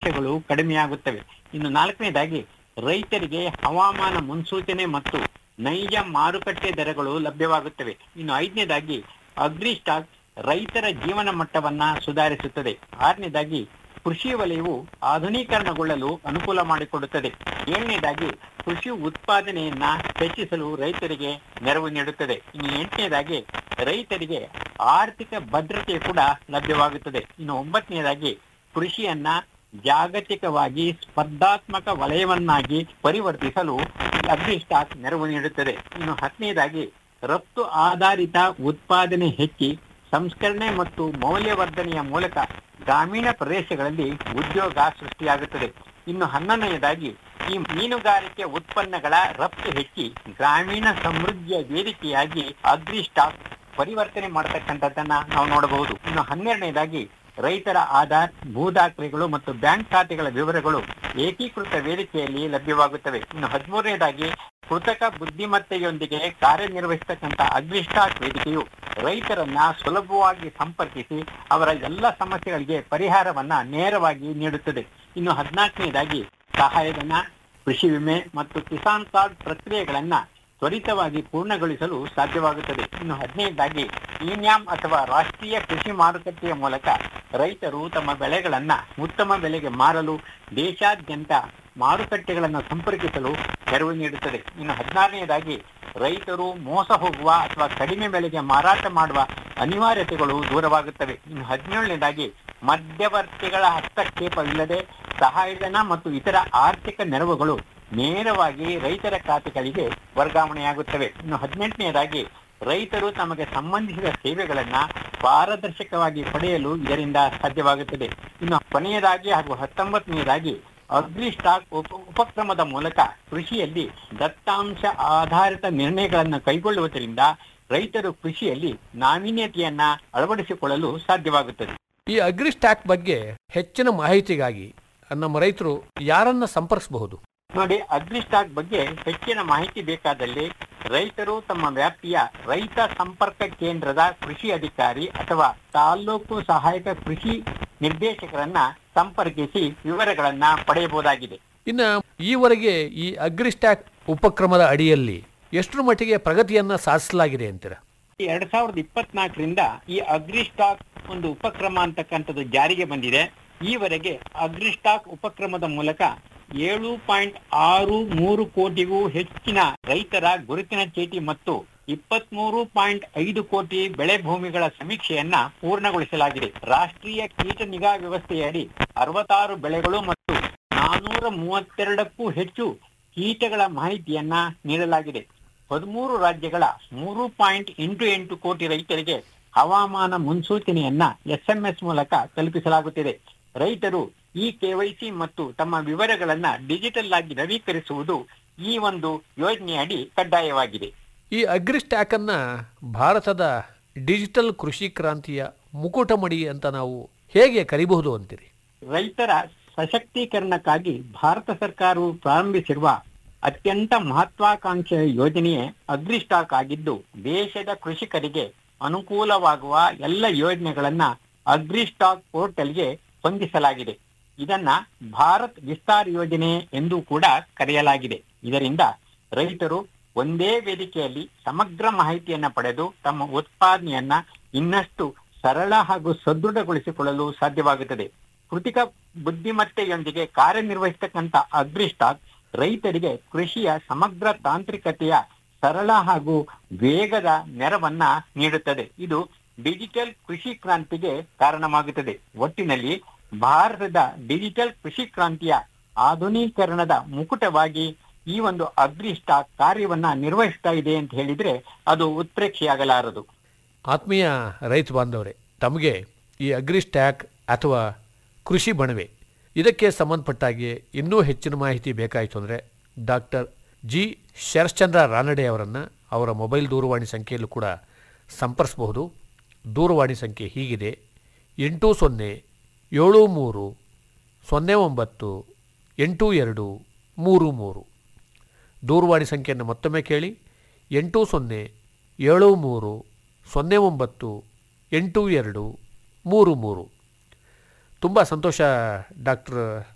ಸಮಸ್ಯೆಗಳು ಕಡಿಮೆಯಾಗುತ್ತವೆ ಇನ್ನು ನಾಲ್ಕನೇದಾಗಿ ರೈತರಿಗೆ ಹವಾಮಾನ ಮುನ್ಸೂಚನೆ ಮತ್ತು ನೈಜ ಮಾರುಕಟ್ಟೆ ದರಗಳು ಲಭ್ಯವಾಗುತ್ತವೆ ಇನ್ನು ಐದನೇದಾಗಿ ಅಗ್ರಿ ಸ್ಟಾಕ್ ರೈತರ ಜೀವನ ಮಟ್ಟವನ್ನ ಸುಧಾರಿಸುತ್ತದೆ ಆರನೇದಾಗಿ ಕೃಷಿ ವಲಯವು ಆಧುನೀಕರಣಗೊಳ್ಳಲು ಅನುಕೂಲ ಮಾಡಿಕೊಡುತ್ತದೆ ಏಳನೇದಾಗಿ ಕೃಷಿ ಉತ್ಪಾದನೆಯನ್ನ ಹೆಚ್ಚಿಸಲು ರೈತರಿಗೆ ನೆರವು ನೀಡುತ್ತದೆ ಇನ್ನು ಎಂಟನೇದಾಗಿ ರೈತರಿಗೆ ಆರ್ಥಿಕ ಭದ್ರತೆ ಕೂಡ ಲಭ್ಯವಾಗುತ್ತದೆ ಇನ್ನು ಒಂಬತ್ತನೇದಾಗಿ ಕೃಷಿಯನ್ನ ಜಾಗತಿಕವಾಗಿ ಸ್ಪರ್ಧಾತ್ಮಕ ವಲಯವನ್ನಾಗಿ ಪರಿವರ್ತಿಸಲು ಅಗ್ರಿ ಸ್ಟಾಕ್ ನೆರವು ನೀಡುತ್ತದೆ ಇನ್ನು ಹತ್ತನೇದಾಗಿ ರಫ್ತು ಆಧಾರಿತ ಉತ್ಪಾದನೆ ಹೆಚ್ಚಿ ಸಂಸ್ಕರಣೆ ಮತ್ತು ಮೌಲ್ಯವರ್ಧನೆಯ ಮೂಲಕ ಗ್ರಾಮೀಣ ಪ್ರದೇಶಗಳಲ್ಲಿ ಉದ್ಯೋಗ ಸೃಷ್ಟಿಯಾಗುತ್ತದೆ ಇನ್ನು ಹನ್ನೊಂದನೇದಾಗಿ ಈ ಮೀನುಗಾರಿಕೆ ಉತ್ಪನ್ನಗಳ ರಫ್ತು ಹೆಚ್ಚಿ ಗ್ರಾಮೀಣ ಸಮೃದ್ಧಿಯ ವೇದಿಕೆಯಾಗಿ ಅಗ್ರಿ ಸ್ಟಾಕ್ ಪರಿವರ್ತನೆ ಮಾಡತಕ್ಕಂಥದ್ದನ್ನ ನಾವು ನೋಡಬಹುದು ಇನ್ನು ಹನ್ನೆರಡನೇದಾಗಿ ರೈತರ ಆಧಾರ್ ಭೂ ದಾಖಲೆಗಳು ಮತ್ತು ಬ್ಯಾಂಕ್ ಖಾತೆಗಳ ವಿವರಗಳು ಏಕೀಕೃತ ವೇದಿಕೆಯಲ್ಲಿ ಲಭ್ಯವಾಗುತ್ತವೆ ಇನ್ನು ಹದಿಮೂರನೇದಾಗಿ ಕೃತಕ ಬುದ್ಧಿಮತ್ತೆಯೊಂದಿಗೆ ಕಾರ್ಯನಿರ್ವಹಿಸತಕ್ಕಂಥ ಅಗ್ರಿಸ್ಟಾಕ್ ವೇದಿಕೆಯು ರೈತರನ್ನ ಸುಲಭವಾಗಿ ಸಂಪರ್ಕಿಸಿ ಅವರ ಎಲ್ಲ ಸಮಸ್ಯೆಗಳಿಗೆ ಪರಿಹಾರವನ್ನ ನೇರವಾಗಿ ನೀಡುತ್ತದೆ ಇನ್ನು ಹದಿನಾಲ್ಕನೇದಾಗಿ ಸಹಾಯಧನ ಕೃಷಿ ವಿಮೆ ಮತ್ತು ಕಿಸಾನ್ ಕಾರ್ಡ್ ಪ್ರಕ್ರಿಯೆಗಳನ್ನ ತ್ವರಿತವಾಗಿ ಪೂರ್ಣಗೊಳಿಸಲು ಸಾಧ್ಯವಾಗುತ್ತದೆ ಇನ್ನು ಹದಿನೈದಾಗಿ ಇನ್ಯಾಮ್ ಅಥವಾ ರಾಷ್ಟ್ರೀಯ ಕೃಷಿ ಮಾರುಕಟ್ಟೆಯ ಮೂಲಕ ರೈತರು ತಮ್ಮ ಬೆಳೆಗಳನ್ನ ಉತ್ತಮ ಬೆಲೆಗೆ ಮಾರಲು ದೇಶಾದ್ಯಂತ ಮಾರುಕಟ್ಟೆಗಳನ್ನು ಸಂಪರ್ಕಿಸಲು ನೆರವು ನೀಡುತ್ತದೆ ಇನ್ನು ಹದಿನಾರನೆಯದಾಗಿ ರೈತರು ಮೋಸ ಹೋಗುವ ಅಥವಾ ಕಡಿಮೆ ಬೆಲೆಗೆ ಮಾರಾಟ ಮಾಡುವ ಅನಿವಾರ್ಯತೆಗಳು ದೂರವಾಗುತ್ತವೆ ಇನ್ನು ಹದಿನೇಳನೇದಾಗಿ ಮಧ್ಯವರ್ತಿಗಳ ಹಸ್ತಕ್ಷೇಪವಿಲ್ಲದೆ ಸಹಾಯಧನ ಮತ್ತು ಇತರ ಆರ್ಥಿಕ ನೆರವುಗಳು ನೇರವಾಗಿ ರೈತರ ಖಾತೆಗಳಿಗೆ ವರ್ಗಾವಣೆಯಾಗುತ್ತವೆ ಇನ್ನು ಹದಿನೆಂಟನೆಯದಾಗಿ ರೈತರು ತಮಗೆ ಸಂಬಂಧಿಸಿದ ಸೇವೆಗಳನ್ನ ಪಾರದರ್ಶಕವಾಗಿ ಪಡೆಯಲು ಇದರಿಂದ ಸಾಧ್ಯವಾಗುತ್ತದೆ ಇನ್ನು ಕೊನೆಯದಾಗಿ ಹಾಗೂ ಹತ್ತೊಂಬತ್ತನೆಯದಾಗಿ ಅಗ್ರಿ ಸ್ಟಾಕ್ ಉಪ- ಉಪಕ್ರಮದ ಮೂಲಕ ಕೃಷಿಯಲ್ಲಿ ದತ್ತಾಂಶ ಆಧಾರಿತ ನಿರ್ಣಯಗಳನ್ನು ಕೈಗೊಳ್ಳುವುದರಿಂದ ರೈತರು ಕೃಷಿಯಲ್ಲಿ ನಾವೀನ್ಯತೆಯನ್ನ ಅಳವಡಿಸಿಕೊಳ್ಳಲು ಸಾಧ್ಯವಾಗುತ್ತದೆ ಈ ಅಗ್ರಿ ಸ್ಟಾಕ್ ಬಗ್ಗೆ ಹೆಚ್ಚಿನ ಮಾಹಿತಿಗಾಗಿ ನಮ್ಮ ರೈತರು ಯಾರನ್ನ ಸಂಪರ್ಕಿಸಬಹುದು ನೋಡಿ ಅಗ್ರಿ ಸ್ಟಾಕ್ ಬಗ್ಗೆ ಹೆಚ್ಚಿನ ಮಾಹಿತಿ ಬೇಕಾದಲ್ಲಿ ರೈತರು ತಮ್ಮ ವ್ಯಾಪ್ತಿಯ ರೈತ ಸಂಪರ್ಕ ಕೇಂದ್ರದ ಕೃಷಿ ಅಧಿಕಾರಿ ಅಥವಾ ತಾಲ್ಲೂಕು ಸಹಾಯಕ ಕೃಷಿ ನಿರ್ದೇಶಕರನ್ನ ಸಂಪರ್ಕಿಸಿ ವಿವರಗಳನ್ನ ಪಡೆಯಬಹುದಾಗಿದೆ ಇನ್ನು ಈವರೆಗೆ ಈ ಅಗ್ರಿ ಸ್ಟಾಕ್ ಉಪಕ್ರಮದ ಅಡಿಯಲ್ಲಿ ಎಷ್ಟರ ಮಟ್ಟಿಗೆ ಪ್ರಗತಿಯನ್ನ ಸಾಧಿಸಲಾಗಿದೆ ಅಂತೀರ ಎರಡ್ ಸಾವಿರದ ಇಪ್ಪತ್ನಾಲ್ಕರಿಂದ ಈ ಅಗ್ರಿ ಸ್ಟಾಕ್ ಒಂದು ಉಪಕ್ರಮ ಅಂತಕ್ಕಂಥದ್ದು ಜಾರಿಗೆ ಬಂದಿದೆ ಈವರೆಗೆ ಅಗ್ರಿ ಸ್ಟಾಕ್ ಉಪಕ್ರಮದ ಮೂಲಕ ಏಳು ಪಾಯಿಂಟ್ ಆರು ಮೂರು ಕೋಟಿಗೂ ಹೆಚ್ಚಿನ ರೈತರ ಗುರುತಿನ ಚೀಟಿ ಮತ್ತು ಇಪ್ಪತ್ಮೂರು ಪಾಯಿಂಟ್ ಐದು ಕೋಟಿ ಬೆಳೆ ಭೂಮಿಗಳ ಸಮೀಕ್ಷೆಯನ್ನ ಪೂರ್ಣಗೊಳಿಸಲಾಗಿದೆ ರಾಷ್ಟ್ರೀಯ ಕೀಟ ನಿಗಾ ವ್ಯವಸ್ಥೆಯಡಿ ಅರವತ್ತಾರು ಬೆಳೆಗಳು ಮತ್ತು ನಾನೂರ ಮೂವತ್ತೆರಡಕ್ಕೂ ಹೆಚ್ಚು ಕೀಟಗಳ ಮಾಹಿತಿಯನ್ನ ನೀಡಲಾಗಿದೆ ಹದಿಮೂರು ರಾಜ್ಯಗಳ ಮೂರು ಪಾಯಿಂಟ್ ಎಂಟು ಎಂಟು ಕೋಟಿ ರೈತರಿಗೆ ಹವಾಮಾನ ಮುನ್ಸೂಚನೆಯನ್ನ ಎಸ್ಎಂಎಸ್ ಮೂಲಕ ತಲುಪಿಸಲಾಗುತ್ತಿದೆ ರೈತರು ಈ ಕೆವೈಸಿ ಮತ್ತು ತಮ್ಮ ವಿವರಗಳನ್ನ ಡಿಜಿಟಲ್ ಆಗಿ ನವೀಕರಿಸುವುದು ಈ ಒಂದು ಯೋಜನೆಯಡಿ ಕಡ್ಡಾಯವಾಗಿದೆ ಈ ಅಗ್ರಿ ಸ್ಟ್ಯಾಕ್ ಅನ್ನ ಭಾರತದ ಡಿಜಿಟಲ್ ಕೃಷಿ ಕ್ರಾಂತಿಯ ಮುಕುಟಮಡಿ ಅಂತ ನಾವು ಹೇಗೆ ಕರಿಬಹುದು ಅಂತೀರಿ ರೈತರ ಸಶಕ್ತೀಕರಣಕ್ಕಾಗಿ ಭಾರತ ಸರ್ಕಾರವು ಪ್ರಾರಂಭಿಸಿರುವ ಅತ್ಯಂತ ಮಹತ್ವಾಕಾಂಕ್ಷೆಯ ಯೋಜನೆಯೇ ಅಗ್ರಿ ಸ್ಟಾಕ್ ಆಗಿದ್ದು ದೇಶದ ಕೃಷಿಕರಿಗೆ ಅನುಕೂಲವಾಗುವ ಎಲ್ಲ ಯೋಜನೆಗಳನ್ನ ಅಗ್ರಿ ಸ್ಟಾಕ್ ಪೋರ್ಟಲ್ಗೆ ಹೊಂದಿಸಲಾಗಿದೆ ಇದನ್ನ ಭಾರತ್ ವಿಸ್ತಾರ್ ಯೋಜನೆ ಎಂದು ಕೂಡ ಕರೆಯಲಾಗಿದೆ ಇದರಿಂದ ರೈತರು ಒಂದೇ ವೇದಿಕೆಯಲ್ಲಿ ಸಮಗ್ರ ಮಾಹಿತಿಯನ್ನ ಪಡೆದು ತಮ್ಮ ಉತ್ಪಾದನೆಯನ್ನ ಇನ್ನಷ್ಟು ಸರಳ ಹಾಗೂ ಸದೃಢಗೊಳಿಸಿಕೊಳ್ಳಲು ಸಾಧ್ಯವಾಗುತ್ತದೆ ಕೃತಿಕ ಬುದ್ಧಿಮತ್ತೆಯೊಂದಿಗೆ ಕಾರ್ಯನಿರ್ವಹಿಸತಕ್ಕಂತ ಅಗ್ರಿ ಸ್ಟಾಕ್ ರೈತರಿಗೆ ಕೃಷಿಯ ಸಮಗ್ರ ತಾಂತ್ರಿಕತೆಯ ಸರಳ ಹಾಗೂ ವೇಗದ ನೆರವನ್ನ ನೀಡುತ್ತದೆ ಇದು ಡಿಜಿಟಲ್ ಕೃಷಿ ಕ್ರಾಂತಿಗೆ ಕಾರಣವಾಗುತ್ತದೆ ಒಟ್ಟಿನಲ್ಲಿ ಭಾರತದ ಡಿಜಿಟಲ್ ಕೃಷಿ ಕ್ರಾಂತಿಯ ಆಧುನೀಕರಣದ ಮುಕುಟವಾಗಿ ಈ ಒಂದು ಅಗ್ರಿ ಸ್ಟಾಕ್ ಕಾರ್ಯವನ್ನ ನಿರ್ವಹಿಸ್ತಾ ಇದೆ ಅಂತ ಹೇಳಿದ್ರೆ ಅದು ಉತ್ಪ್ರೇಕ್ಷೆಯಾಗಲಾರದು ಆತ್ಮೀಯ ರೈತ ಬಾಂಧವರೇ ತಮಗೆ ಈ ಅಗ್ರಿ ಸ್ಟ್ಯಾಕ್ ಅಥವಾ ಕೃಷಿ ಬಣವೆ ಇದಕ್ಕೆ ಸಂಬಂಧಪಟ್ಟಾಗೆ ಇನ್ನೂ ಹೆಚ್ಚಿನ ಮಾಹಿತಿ ಬೇಕಾಯಿತು ಅಂದರೆ ಡಾಕ್ಟರ್ ಜಿ ಶರಶ್ಚಂದ್ರ ರಾನಡೆ ಅವರನ್ನು ಅವರ ಮೊಬೈಲ್ ದೂರವಾಣಿ ಸಂಖ್ಯೆಯಲ್ಲೂ ಕೂಡ ಸಂಪರ್ಸಬಹುದು ದೂರವಾಣಿ ಸಂಖ್ಯೆ ಹೀಗಿದೆ ಎಂಟು ಸೊನ್ನೆ ಏಳು ಮೂರು ಸೊನ್ನೆ ಒಂಬತ್ತು ಎಂಟು ಎರಡು ಮೂರು ಮೂರು ದೂರವಾಣಿ ಸಂಖ್ಯೆಯನ್ನು ಮತ್ತೊಮ್ಮೆ ಕೇಳಿ ಎಂಟು ಸೊನ್ನೆ ಏಳು ಮೂರು ಸೊನ್ನೆ ಒಂಬತ್ತು ಎಂಟು ಎರಡು ಮೂರು ಮೂರು ತುಂಬ ಸಂತೋಷ ಡಾಕ್ಟರ್